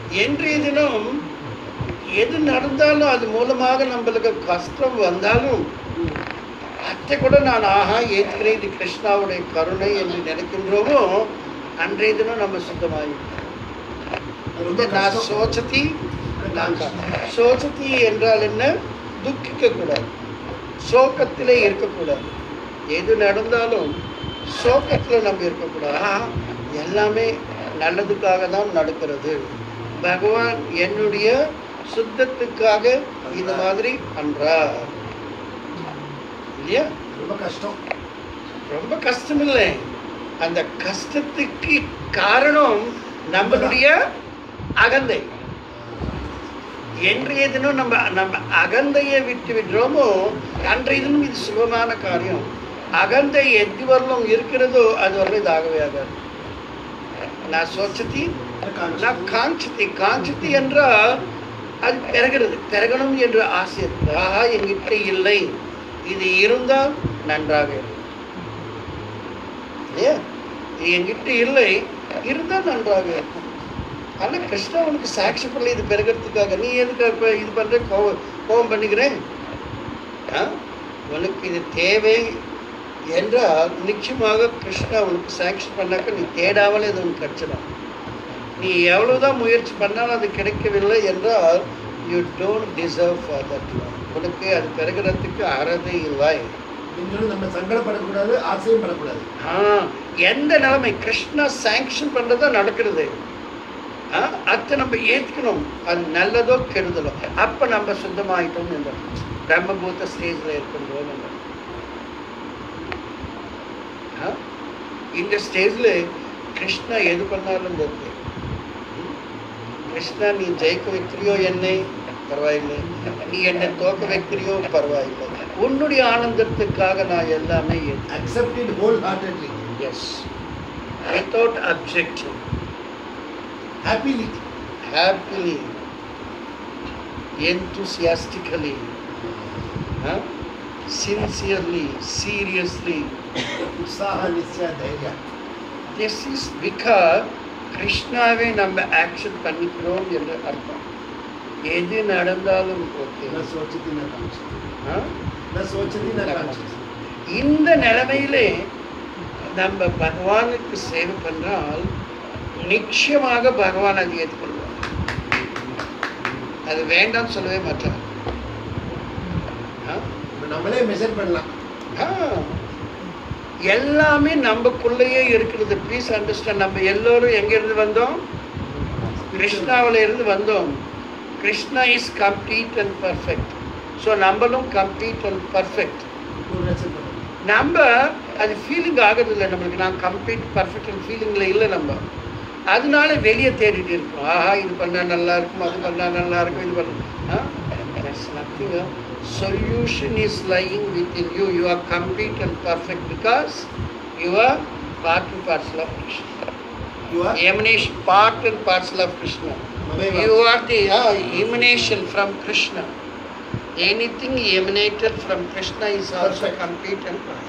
இன்றைய தினம் எது நடந்தாலும் அது மூலமாக நம்மளுக்கு கஷ்டம் வந்தாலும் அதை கூட நான் ஆஹா ஏற்கிறேன் இது கிருஷ்ணாவுடைய கருணை என்று நினைக்கின்றோமோ அன்றைய தினம் நம்ம சுத்தமாகி அது ரொம்ப நான் கஷ்டம். சோச்சதி சோச்சதி என்றால் என்ன துக்கிக்க கூடாது சோகத்திலே இருக்கக்கூடாது எது நடந்தாலும் சோகத்தில் நம்ம இருக்கக்கூடாது ஆஹா, எல்லாமே நல்லதுக்காக தான் நடக்கிறது பகவான் என்னுடைய சுத்தத்துக்காக இந்த மாதிரி பண்றார் இல்லையா ரொம்ப கஷ்டம் ரொம்ப கஷ்டம் இல்லை அந்த கஷ்டத்துக்கு காரணம் நம்மளுடைய அகந்தை என்றைய தினம் நம்ம நம்ம அகந்தையை விட்டு விடுறோமோ அன்றைய தினம் இது சுலபமான காரியம் அகந்தை எது வரலும் இருக்கிறதோ அது வரலும் இது ஆகவே ஆகாது நான் சோச்சதி நான் காஞ்சதி காஞ்சதி என்றால் அது பிறகுறது பிறகணும் என்று ஆசை இருக்கு. ஆஹா என்கிட்ட இல்லை இது இருந்தால் நன்றாக இருக்கும் இல்லையா இது என்கிட்ட இல்லை இருந்தால் நன்றாக இருக்கும் ஆனால் கிருஷ்ணா உனக்கு சாட்சி பண்ணல இது பெருகிறதுக்காக நீ எதுக்கு இப்போ இது பண்ணுற கோவம் கோவம் பண்ணிக்கிறேன் ஆ உனக்கு இது தேவை என்றால் நிச்சயமாக கிருஷ்ணா உனக்கு சாட்சி பண்ணாக்க நீ தேடாமலே அது உனக்கு கிடைச்சிடும் நீ எவ்வளவுதான் முயற்சி பண்ணாலும் அது கிடைக்கவில்லை என்றால் you don't deserve for that உனக்கு அது பெறுகிறதுக்கு அறதை இல்லை நீங்களும் நம்ம சங்கடப்படக்கூடாது ஆசையும் படக்கூடாது ஆ, எந்த நிலைமை கிருஷ்ணா சாங்ஷன் பண்ணுறதா நடக்கிறது ஆ, அதை நம்ம ஏற்றுக்கணும் அது நல்லதோ கெடுதலோ அப்போ நம்ம சுத்தமாயிட்டோம் என்ற பிரம்மபூத்த ஸ்டேஜில் இருக்கின்றோம் என்ற ஆ, இந்த ஸ்டேஜில் கிருஷ்ணா எது பண்ணாலும் இருக்கு கிருஷ்ணா நீ ஜெயிக்க வைக்கிறியோ என்னை பரவாயில்லை நீ என்னை தோக்க வைக்கிறியோ பரவாயில்லை உன்னுடைய ஆனந்தத்துக்காக நான் எல்லாமே ஏற்று accept it whole heartedly Yes. Without objection, happily happily, enthusiastically, huh? sincerely, seriously. உற்சாக நிச்சய தைரிய This is because கிருஷ்ணாவை நம்ம ஆக்ஷன் பண்ணிக்கிறோம் என்று அர்த்தம் எது நடந்தாலும் ஓகே நான் சோச்சதி நான் காமிச்சது நான் சோச்சதி நான் காமிச்சது இந்த நிலைமையிலே நம்ம பகவானுக்கு சேவை பண்ணால் நிச்சயமாக பகவான் அதை ஏற்றுக்கொள்வார் அது வேண்டாம்னு சொல்லவே மாட்டார் ஆ? இப்ப நம்மளே மெஷர் பண்ணலாம் ஆ. எல்லாமே நமக்குள்ளேயே இருக்கிறது ப்ளீஸ் அண்டர்ஸ்டாண்ட் நம்ம எல்லோரும் எங்கிருந்து வந்தோம் கிருஷ்ணாவில இருந்து வந்தோம் Krishna is complete and perfect so நம்மளும் கம்ப்ளீட் அண்ட் பர்ஃபெக்ட் ஒரு மெஷர் பண்ணலாம் நம்ம அது ஃபீலிங் ஆகுறது இல்லை நம்மளுக்கு நான் கம்ப்ளீட் பர்ஃபெக்ட் ஃபீலிங்கில் இல்லை நம்ம அதனால வெளியே தேடிட்டு இருக்கோம் ஆஹா இது பண்ணால் நல்லா இருக்கும் அது பண்ணால் நல்லா இருக்கும் இது பண்ண nothing solution is lying with in you you are complete and perfect because you are part and parcel of Krishna you are emanation part and parcel of Krishna. You are the uh, emanation from Krishna. Anything emanated from Krishna is also Perfect. complete and perfect.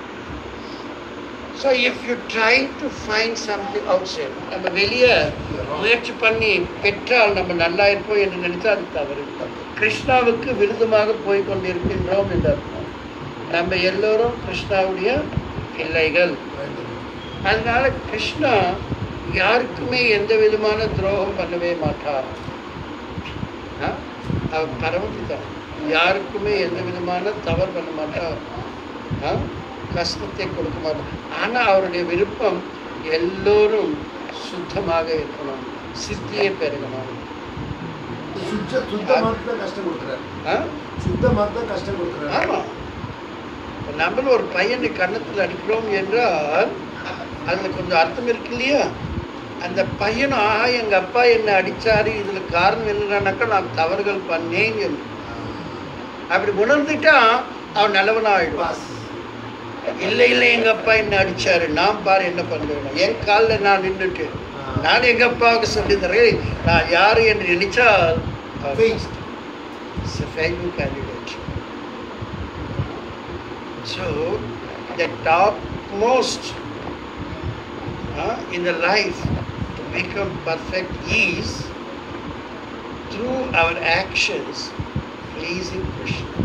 So if you try to find something outside, நம்ம வெளியே முயற்சி பண்ணி பெற்றால் நம்ம நல்லா இருப்போம் என்று நினைத்தால் அது தவறு கிருஷ்ணாவுக்கு விருதுமாக போய் கொண்டிருக்கின்றோம் என்று அர்த்தம் நம்ம எல்லோரும் கிருஷ்ணாவுடைய பிள்ளைகள் அதனால கிருஷ்ணா யாருக்குமே எந்த விதமான துரோகம் பண்ணவே மாட்டார் ஆ? அவர் பரமபிதா யாருக்குமே எந்த விதமான தவறு பண்ண மாட்டார் ஆ? கஷ்டத்தை கொடுக்க மாட்டார் ஆனால் அவருடைய விருப்பம் எல்லோரும் சுத்தமாக இருக்கணும் சித்தியை பெருகணும் சுத்த சுத்தமாக தான் கஷ்டம் கொடுக்குறாரு ஆ? சுத்தமாக தான் கஷ்டம் கொடுக்குறாரு ஆமாம் இப்ப நம்மளும் ஒரு பையனை கன்னத்தில் அடிக்கிறோம் என்றால் அதில் கொஞ்சம் அர்த்தம் இருக்கு இல்லையா அந்த பையனும் ஆஹா எங்கள் அப்பா என்னை அடித்தாரு இதில் காரணம் என்னன்னாக்கா நான் தவறுகள் பண்ணேன் என்று அப்படி உணர்ந்துட்டா அவன் நல்லவனாக ஆயிடுவான் பாஸ் இல்லை இல்லை எங்கள் அப்பா என்னை அடித்தாரு நான் பாரு என்ன பண்ணுவேன் என் காலில் நான் நின்றுட்டு நான் எங்கள் அப்பாவுக்கு சொல்லி தரேன் நான் யார் என்று நினைச்சால் Fail. failure candidate. So, the topmost uh, in the life to become perfect is through our actions pleasing Krishna.